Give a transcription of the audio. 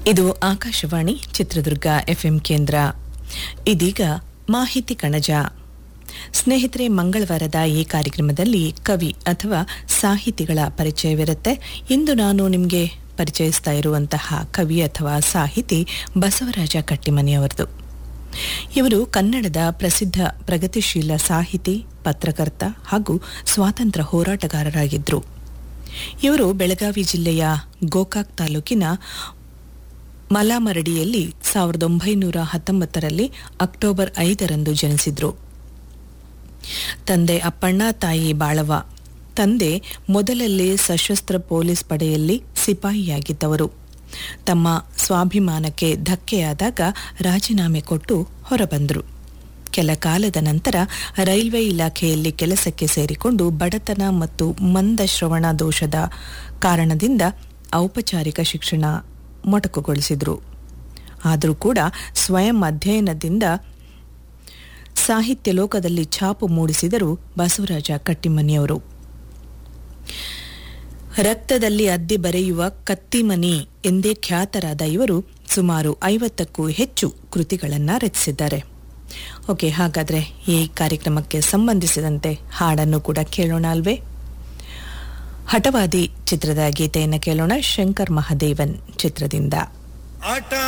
ಇದು ಆಕಾಶವಾಣಿ ಚಿತ್ರದುರ್ಗ ಎಫ್ಎಂ ಕೇಂದ್ರ ಇದೀಗ ಮಾಹಿತಿ ಕಣಜ ಸ್ನೇಹಿತರೆ ಮಂಗಳವಾರದ ಈ ಕಾರ್ಯಕ್ರಮದಲ್ಲಿ ಕವಿ ಅಥವಾ ಸಾಹಿತಿಗಳ ಪರಿಚಯವಿರುತ್ತೆ ಇಂದು ನಾನು ನಿಮಗೆ ಪರಿಚಯಿಸ್ತಾ ಇರುವಂತಹ ಕವಿ ಅಥವಾ ಸಾಹಿತಿ ಬಸವರಾಜ ಕಟ್ಟಿಮನಿಯವರದು ಇವರು ಕನ್ನಡದ ಪ್ರಸಿದ್ಧ ಪ್ರಗತಿಶೀಲ ಸಾಹಿತಿ ಪತ್ರಕರ್ತ ಹಾಗೂ ಸ್ವಾತಂತ್ರ್ಯ ಹೋರಾಟಗಾರರಾಗಿದ್ದರು ಇವರು ಬೆಳಗಾವಿ ಜಿಲ್ಲೆಯ ಗೋಕಾಕ್ ತಾಲೂಕಿನ ಮಲಾಮರಡಿಯಲ್ಲಿ ಸಾವಿರದ ಒಂಬೈನೂರ ಹತ್ತೊಂಬತ್ತರಲ್ಲಿ ಅಕ್ಟೋಬರ್ ಐದರಂದು ಜನಿಸಿದ್ರು ತಂದೆ ಅಪ್ಪಣ್ಣ ತಾಯಿ ಬಾಳವ ತಂದೆ ಮೊದಲಲ್ಲೇ ಸಶಸ್ತ್ರ ಪೊಲೀಸ್ ಪಡೆಯಲ್ಲಿ ಸಿಪಾಯಿಯಾಗಿದ್ದವರು ತಮ್ಮ ಸ್ವಾಭಿಮಾನಕ್ಕೆ ಧಕ್ಕೆಯಾದಾಗ ರಾಜೀನಾಮೆ ಕೊಟ್ಟು ಹೊರಬಂದರು ಕೆಲ ಕಾಲದ ನಂತರ ರೈಲ್ವೆ ಇಲಾಖೆಯಲ್ಲಿ ಕೆಲಸಕ್ಕೆ ಸೇರಿಕೊಂಡು ಬಡತನ ಮತ್ತು ಮಂದ ಶ್ರವಣ ದೋಷದ ಕಾರಣದಿಂದ ಔಪಚಾರಿಕ ಶಿಕ್ಷಣ ಮೊಟಕುಗೊಳಿಸಿದರು ಆದರೂ ಕೂಡ ಸ್ವಯಂ ಅಧ್ಯಯನದಿಂದ ಸಾಹಿತ್ಯ ಲೋಕದಲ್ಲಿ ಛಾಪು ಮೂಡಿಸಿದರು ಬಸವರಾಜ ಕಟ್ಟಿಮನಿಯವರು ರಕ್ತದಲ್ಲಿ ಅದ್ದಿ ಬರೆಯುವ ಕತ್ತಿಮನಿ ಎಂದೇ ಖ್ಯಾತರಾದ ಇವರು ಸುಮಾರು ಐವತ್ತಕ್ಕೂ ಹೆಚ್ಚು ಕೃತಿಗಳನ್ನು ರಚಿಸಿದ್ದಾರೆ ಓಕೆ ಹಾಗಾದ್ರೆ ಈ ಕಾರ್ಯಕ್ರಮಕ್ಕೆ ಸಂಬಂಧಿಸಿದಂತೆ ಹಾಡನ್ನು ಕೂಡ ಕೇಳೋಣ ಅಲ್ವೇ ಹಠವಾದಿ ಚಿತ್ರದ ಗೀತೆಯನ್ನು ಕೇಳೋಣ ಶಂಕರ್ ಮಹಾದೇವನ್ ಚಿತ್ರದಿಂದ ಆಟ